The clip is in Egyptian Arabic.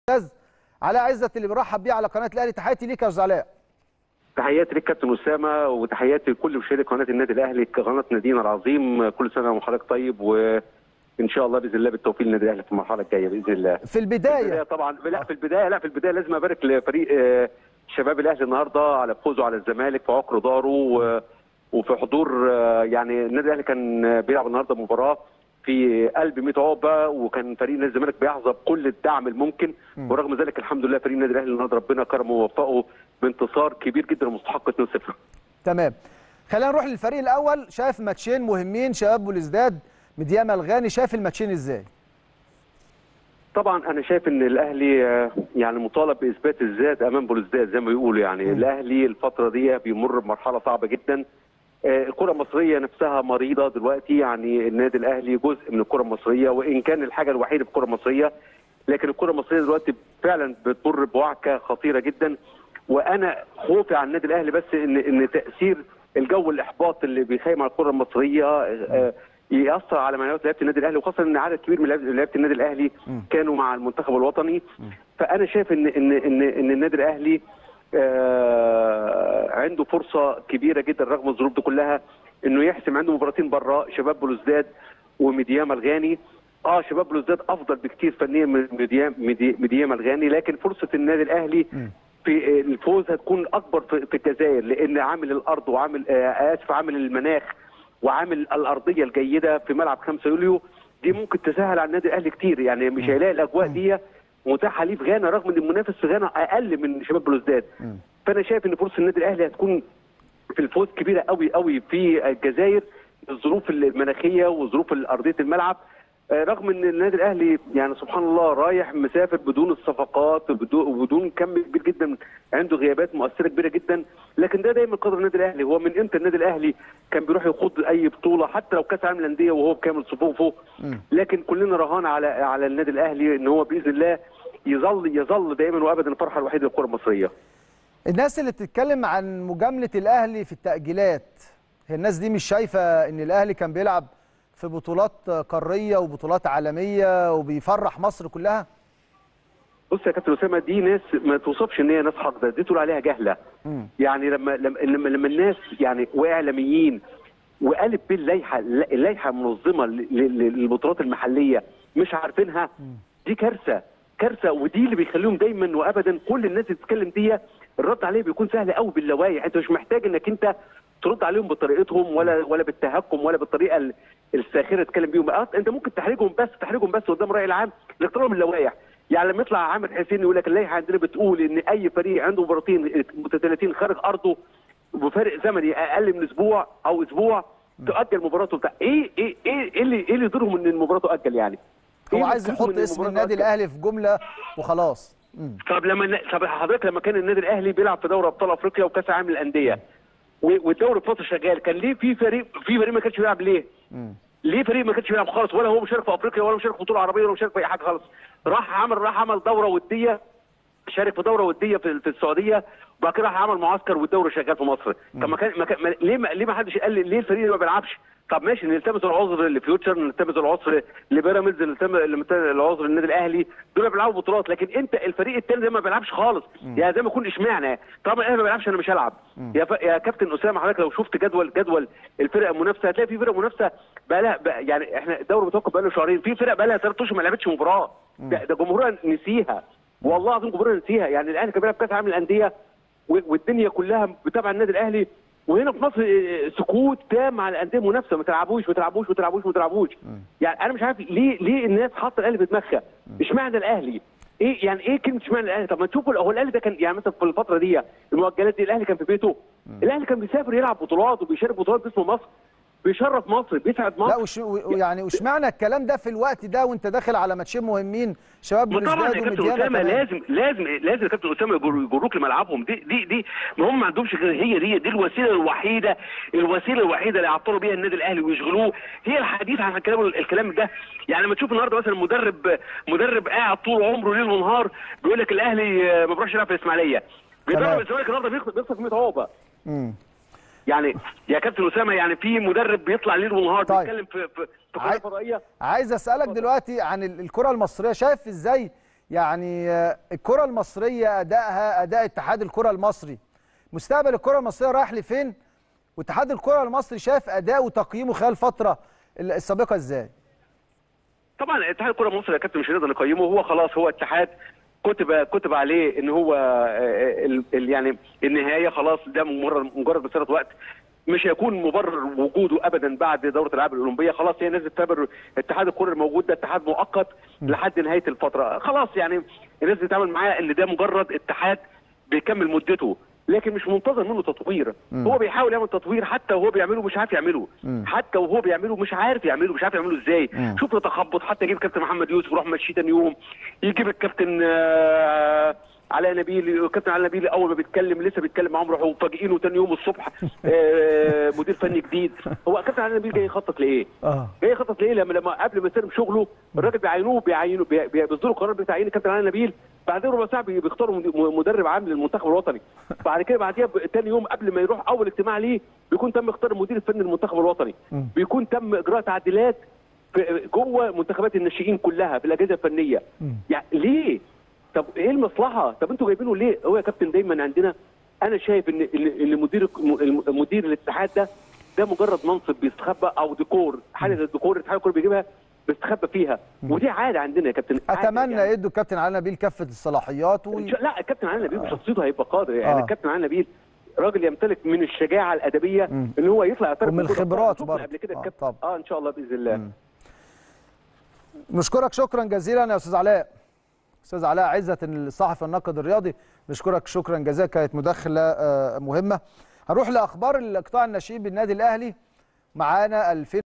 استاذ علاء عزت اللي بنرحب بيه على قناه الاهلي تحياتي ليك يا استاذ علاء تحياتي لك كابتن اسامه وتحياتي لكل مشاهدي قناه النادي الاهلي قناه نادينا العظيم كل سنه وحضرتك طيب وان شاء الله باذن الله بالتوفيق للنادي الاهلي في المرحله الجايه باذن الله في البدايه طبعا لا في البدايه لا في البدايه لازم ابارك لفريق آه، شباب الاهلي النهارده على فوزه على الزمالك في عقر داره و- وفي حضور آه، يعني النادي الاهلي كان بيلعب النهارده مباراه في قلب 100 عقبه وكان فريق نادي الزمالك بيحظى بكل الدعم الممكن ورغم ذلك الحمد لله فريق النادي الاهلي النهارده ربنا كرمه ووفقه بانتصار كبير جدا ومستحق 2-0 تمام خلينا نروح للفريق الاول شايف ماتشين مهمين شباب بوليزداد مديام الغاني شايف الماتشين ازاي طبعا انا شايف ان الاهلي آه، يعني مطالب باثبات الذات امام بلوزداد زي ما بيقولوا يعني الاهلي الفتره دي بيمر بمرحله صعبه جدا آه، الكره المصريه نفسها مريضه دلوقتي يعني النادي الاهلي جزء من الكره المصريه وان كان الحاجه الوحيده في الكره المصريه لكن الكره المصريه دلوقتي فعلا بتمر بوعكه خطيره جدا وانا خوفي على النادي الاهلي بس ان ان تاثير الجو الاحباط اللي بيخيم على الكره المصريه آه، ياثر على معنويات لعيبه النادي الاهلي وخاصه ان عدد كبير من لعيبه لعيبة النادي الاهلي كانوا مع المنتخب الوطني فانا شايف ان ان ان, إن النادي الاهلي آه، عنده فرصه كبيره جدا رغم الظروف دي كلها انه يحسم عنده مباراتين بره شباب بلوزداد وميديام الغاني اه شباب بلوزداد افضل بكتير فنيا من ميديام ميدي- ميديام الغاني لكن فرصه النادي الاهلي في الفوز هتكون اكبر في في الجزائر لان عامل الارض وعامل آه، اسف عامل المناخ وعامل الارضيه الجيده في ملعب 5 يوليو دي ممكن تسهل على النادي الاهلي كتير يعني مش هيلاقي الاجواء دي متاحه ليه في غانا رغم ان المنافس في غانا اقل من شباب بلوزداد فانا شايف ان فرصه النادي الاهلي هتكون في الفوز كبيره قوي قوي في الجزائر الظروف المناخيه وظروف ارضيه الملعب آه، رغم ان النادي الاهلي يعني سبحان الله رايح مسافر بدون الصفقات بدون وبدون كم كبير جدا عنده غيابات مؤثره كبيره جدا لكن ده دايما قدر النادي الاهلي هو من امتى النادي الاهلي كان بيروح يخوض اي بطوله حتى لو كاس العالم للانديه وهو بكامل صفوفه لكن كلنا رهان على على النادي الاهلي ان هو باذن الله يظل يظل دايما وابدا الفرحه الوحيده للكره المصريه الناس اللي بتتكلم عن مجامله الاهلي في التاجيلات هي الناس دي مش شايفه ان الاهلي كان بيلعب في بطولات قاريه وبطولات عالميه وبيفرح مصر كلها بص يا كابتن اسامه دي ناس ما توصفش ان هي ناس حاقده دي تقول عليها جهله يعني لما لما لما, لما الناس يعني واعلاميين وقالب بيه اللائحه اللائحه المنظمه ل- ل- للبطولات المحليه مش عارفينها دي كارثه كارثه ودي اللي بيخليهم دايما وابدا كل الناس اللي بتتكلم دي الرد عليه بيكون سهل قوي باللوائح انت مش محتاج انك انت ترد عليهم بطريقتهم ولا ولا بالتهكم ولا بالطريقه ال- الساخره تتكلم بيهم آه، انت ممكن تحرجهم بس تحرجهم بس قدام الراي العام انك تطلب اللوائح يعني لما يطلع عامر حسين يقول لك اللائحه عندنا بتقول ان اي فريق عنده مباراتين متتاليتين خارج ارضه بفارق زمني اقل من اسبوع او اسبوع تؤجل مباراته بتاع ايه ايه ايه ايه اللي ايه اللي يضرهم ان المباراه تؤجل يعني؟ هو إيه عايز مشكلتهم يحط إن اسم المباراة النادي تؤجل؟ الاهلي في جمله وخلاص مم. طب لما طب حضرتك لما كان النادي الاهلي بيلعب في دوري ابطال افريقيا وكاس العالم للانديه و- والدوري فتره شغال كان ليه في فريق في فريق ما كانش بيلعب ليه؟ ليه فريق ما كانش بيلعب خالص ولا هو مشارك في افريقيا ولا مشارك في بطوله عربيه ولا مشارك في اي حاجه خالص راح عمل راح عمل دوره وديه شارك في دوره وديه في, في السعوديه وبعد كده راح عمل معسكر والدوري شغال في مصر طب ما كان ما كان ما ليه ما ليه ما حدش قال لي ليه الفريق اللي ما بيلعبش طب ماشي نلتمس العذر لفيوتشر نلتمس العذر لبيراميدز نلتمس العذر للنادي الاهلي دول بيلعبوا بطولات لكن انت الفريق التاني ده ما بيلعبش خالص يعني زي ما يكون اشمعنى طبعا الاهلي ما بيلعبش انا مش هلعب يا, ف... يا كابتن اسامه حضرتك لو شفت جدول جدول الفرق المنافسه هتلاقي في فرق منافسه بقى لها بقى يعني احنا الدوري متوقف بقى له شهرين في فرق بقى لها ثلاث اشهر ما لعبتش مباراه ده, ده جمهورها نسيها والله العظيم جمهورها نسيها يعني الاهلي كان بيلعب كاس العالم للانديه و- والدنيا كلها بتابع النادي الاهلي وهنا في مصر آه، سكوت تام على الانديه المنافسه ما تلعبوش ما تلعبوش ما تلعبوش ما تلعبوش يعني انا مش عارف ليه ليه الناس حاطه الاهلي في دماغها اشمعنى الاهلي ايه يعني ايه كلمه اشمعنى الاهلي طب ما تشوفوا هو الاهلي ده كان يعني مثلا في الفتره دي المؤجلات دي الاهلي كان في بيته الاهلي كان بيسافر يلعب بطولات وبيشارك بطولات باسم مصر بيشرف مصر بيسعد مصر لا وش و- يعني واشمعنى الكلام ده في الوقت ده وانت داخل على ماتشين مهمين شباب ما طبعا بلوزداد يا كابتن ومديانه اسامه كمان. لازم لازم لازم يا كابتن اسامه يجر- يجروك لملعبهم دي دي دي ما هم ما عندهمش غير هي دي دي الوسيله الوحيده الوسيله الوحيده اللي يعطلوا بيها النادي الاهلي ويشغلوه هي الحديث عن الكلام الكلام ده يعني لما تشوف النهارده مثلا مدرب مدرب قاعد طول عمره ليل ونهار بيقول لك الاهلي آه، ما بيروحش يلعب في الاسماعيليه تمام. بيدرب الزمالك النهارده بيخسر بيخسر في 100 عقبه مم. يعني يا كابتن اسامه يعني في مدرب بيطلع ليل ونهار طيب. بيتكلم في في في عاي- قناه فضائيه عايز اسالك دلوقتي عن ال- الكره المصريه شايف ازاي يعني آه، الكره المصريه ادائها اداء اتحاد الكره المصري مستقبل الكره المصريه رايح لفين واتحاد الكره المصري شايف اداء وتقييمه خلال الفتره السابقه ازاي طبعا اتحاد الكره المصري يا كابتن مش هنقدر نقيمه هو خلاص هو اتحاد كتب كتب عليه ان هو آه، ال- ال- يعني النهايه خلاص ده مجرد مجرد مسيره وقت مش هيكون مبرر وجوده ابدا بعد دوره الالعاب الاولمبيه خلاص هي الناس بتعتبر اتحاد الكره الموجود ده اتحاد مؤقت لحد نهايه الفتره خلاص يعني الناس بتتعامل معاه ان ده مجرد اتحاد بيكمل مدته لكن مش منتظر منه تطوير هو بيحاول يعمل تطوير حتى وهو بيعمله مش عارف يعمله حتى وهو بيعمله مش عارف يعمله مش عارف يعمله ازاي شوف تخبط حتى يجيب كابتن محمد يوسف يروح مشيه تاني يوم يجيب الكابتن آه، علاء نبيل الكابتن علاء نبيل اول ما بيتكلم لسه بيتكلم معاهم راحوا فاجئينه تاني يوم الصبح آه، مدير فني جديد هو كابتن علاء نبيل جاي يخطط لايه؟ اه جاي يخطط ليه لما لما قبل ما يستلم شغله الراجل بيعينوه بيعينوا بي- بي- بيصدروا قرار بتعيين الكابتن علي نبيل بعدين ربع ساعه بي- بيختاروا مد- مدرب عام للمنتخب الوطني بعد كده بعديها ب- تاني يوم قبل ما يروح اول اجتماع ليه بيكون تم اختيار المدير الفني للمنتخب الوطني بيكون تم اجراء تعديلات في- جوه منتخبات الناشئين كلها في الاجهزه الفنيه يعني ليه طب ايه المصلحه طب انتوا جايبينه ليه هو يا كابتن دايما عندنا انا شايف ان ان إن مدير الم- مدير الاتحاد ده ده مجرد منصب بيستخبى او ديكور حاجه الديكور الاتحاد الكوري بيجيبها بيستخبى فيها ودي عاده عندنا يا كابتن عادة اتمنى يعني. يدوا الكابتن علي نبيل كافه الصلاحيات و... إن شاء- لا الكابتن علي نبيل بشخصيته هيبقى قادر يعني آه. الكابتن علي نبيل راجل يمتلك من الشجاعه الادبيه ان هو يطلع يعترف ومن بكل الخبرات أخطائه. شفنا برضه. قبل كده آه، الكابتن طبعا. اه ان شاء الله باذن الله نشكرك شكرا جزيلا يا استاذ علاء استاذ علاء عزت الصحفي الناقد الرياضي نشكرك شكرا جزيلا كانت مداخله آه، مهمه هنروح لاخبار القطاع الناشئين بالنادي الاهلي معانا 2000